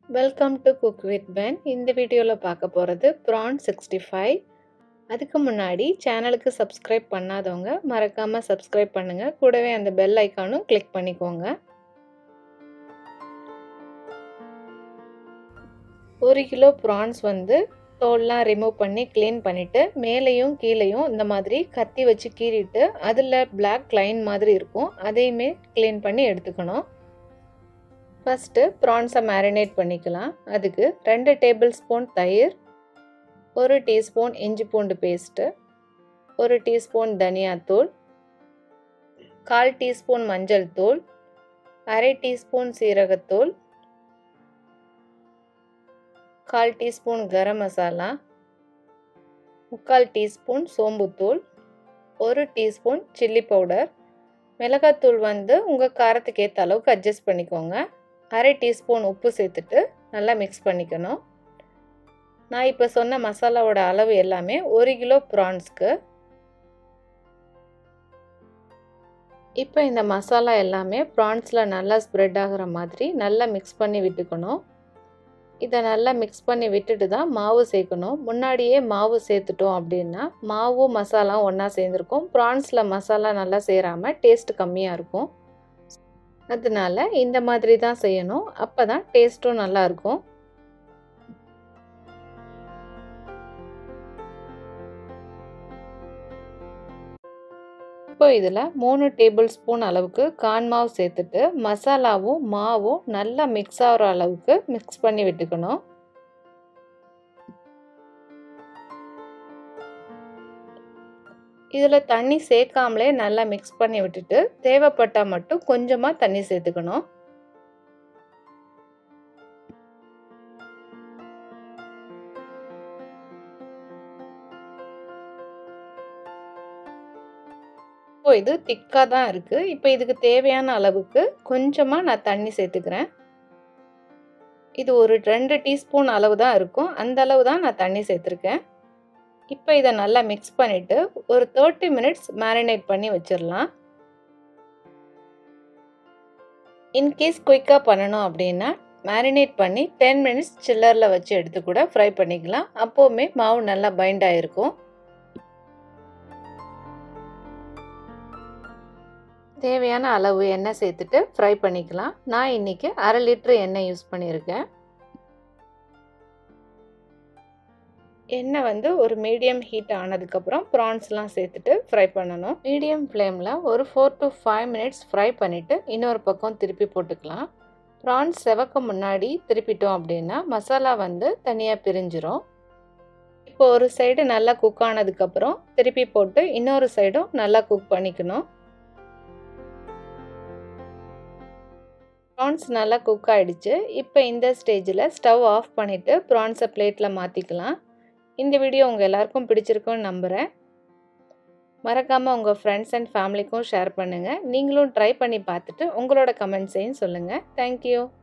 welcome to cook with Ben இந்த வீடியோவில் பார்க்க போகிறது ப்ரான் சிக்ஸ்டி ஃபைவ் அதுக்கு முன்னாடி சேனலுக்கு சப்ஸ்கிரைப் பண்ணாதவங்க மறக்காமல் சப்ஸ்கிரைப் பண்ணுங்கள் கூடவே அந்த பெல் ஐக்கானும் கிளிக் பண்ணிக்கோங்க ஒரு கிலோ ப்ரான்ஸ் வந்து தோல்லாம் ரிமூவ் பண்ணி க்ளீன் பண்ணிவிட்டு மேலேயும் கீழேயும் இந்த மாதிரி கத்தி வச்சு கீறிட்டு அதில் பிளாக் லைன் மாதிரி இருக்கும் அதையுமே க்ளீன் பண்ணி எடுத்துக்கணும் ஃபஸ்ட்டு ப்ரான்ஸை மேரினேட் பண்ணிக்கலாம் அதுக்கு ரெண்டு டேபிள் ஸ்பூன் தயிர் ஒரு டீஸ்பூன் இஞ்சி பூண்டு பேஸ்ட்டு ஒரு டீஸ்பூன் தனியாத்தூள் கால் டீஸ்பூன் மஞ்சள் தூள் அரை டீஸ்பூன் சீரகத்தூள் கால் டீஸ்பூன் கரம் மசாலா முக்கால் டீஸ்பூன் சோம்புத்தூள் ஒரு டீஸ்பூன் சில்லி பவுடர் மிளகாத்தூள் வந்து உங்கள் காரத்துக்கு ஏற்ற அளவுக்கு அட்ஜஸ்ட் பண்ணிக்கோங்க அரை டீஸ்பூன் உப்பு சேர்த்துட்டு நல்லா மிக்ஸ் பண்ணிக்கணும் நான் இப்போ சொன்ன மசாலாவோட அளவு எல்லாமே ஒரு கிலோ ப்ரான்ஸ்க்கு இப்போ இந்த மசாலா எல்லாமே ப்ரான்ஸில் நல்லா ஸ்ப்ரெட் ஆகிற மாதிரி நல்லா மிக்ஸ் பண்ணி விட்டுக்கணும் இதை நல்லா மிக்ஸ் பண்ணி விட்டுட்டு தான் மாவு சேர்க்கணும் முன்னாடியே மாவு சேர்த்துட்டோம் அப்படின்னா மாவும் மசாலாவும் ஒன்றா சேர்ந்துருக்கும் ப்ரான்ஸில் மசாலா நல்லா சேராமல் டேஸ்ட் கம்மியாக இருக்கும் அதனால இந்த மாதிரி தான் செய்யணும் அப்போ தான் டேஸ்ட்டும் நல்லாயிருக்கும் இப்போ இதில் மூணு டேபிள் ஸ்பூன் அளவுக்கு கான் மாவு சேர்த்துட்டு மசாலாவும் மாவும் நல்லா மிக்ஸ் ஆகிற அளவுக்கு மிக்ஸ் பண்ணி விட்டுக்கணும் இதில் தண்ணி சேர்க்காமலே நல்லா மிக்ஸ் பண்ணி விட்டுட்டு தேவைப்பட்டால் மட்டும் கொஞ்சமாக தண்ணி சேர்த்துக்கணும் இப்போ இது திக்காக தான் இருக்குது இப்போ இதுக்கு தேவையான அளவுக்கு கொஞ்சமாக நான் தண்ணி சேர்த்துக்கிறேன் இது ஒரு ரெண்டு டீஸ்பூன் அளவு தான் இருக்கும் அந்த அளவு தான் நான் தண்ணி சேர்த்துருக்கேன் இப்போ இதை நல்லா மிக்ஸ் பண்ணிவிட்டு ஒரு தேர்ட்டி மினிட்ஸ் மேரினேட் பண்ணி வச்சிடலாம் இன்கேஸ் குயிக்காக பண்ணணும் அப்படின்னா மேரினேட் பண்ணி டென் மினிட்ஸ் சில்லரில் வச்சு எடுத்து கூட ஃப்ரை பண்ணிக்கலாம் அப்போவுமே மாவு நல்லா பைண்ட் ஆகிருக்கும் தேவையான அளவு எண்ணெய் சேர்த்துட்டு ஃப்ரை பண்ணிக்கலாம் நான் இன்றைக்கி அரை லிட்ரு எண்ணெய் யூஸ் பண்ணியிருக்கேன் எண்ணெய் வந்து ஒரு மீடியம் ஹீட் ஆனதுக்கப்புறம் ப்ரான்ஸ்லாம் சேர்த்துட்டு ஃப்ரை பண்ணணும் மீடியம் ஃப்ளேமில் ஒரு four to five minutes fry பண்ணிவிட்டு இன்னொரு பக்கம் திருப்பி போட்டுக்கலாம் ப்ரான்ஸ் செவக்க முன்னாடி திருப்பிட்டோம் அப்படின்னா மசாலா வந்து தனியாக பிரிஞ்சிரும் இப்போ ஒரு சைடு நல்லா குக் ஆனதுக்கப்புறம் திருப்பி போட்டு இன்னொரு சைடும் நல்லா குக் பண்ணிக்கணும் ப்ரான்ஸ் நல்லா குக் ஆகிடுச்சு இப்போ இந்த ஸ்டேஜில் ஸ்டவ் ஆஃப் பண்ணிவிட்டு ப்ரான்ஸை பிளேட்டில் மாற்றிக்கலாம் இந்த வீடியோ உங்கள் எல்லாருக்கும் பிடிச்சிருக்குன்னு நம்புகிறேன் மறக்காமல் உங்கள் ஃப்ரெண்ட்ஸ் அண்ட் ஃபேமிலிக்கும் ஷேர் பண்ணுங்கள் நீங்களும் ட்ரை பண்ணி பார்த்துட்டு உங்களோட கமெண்ட்ஸையும் சொல்லுங்கள் தேங்க்யூ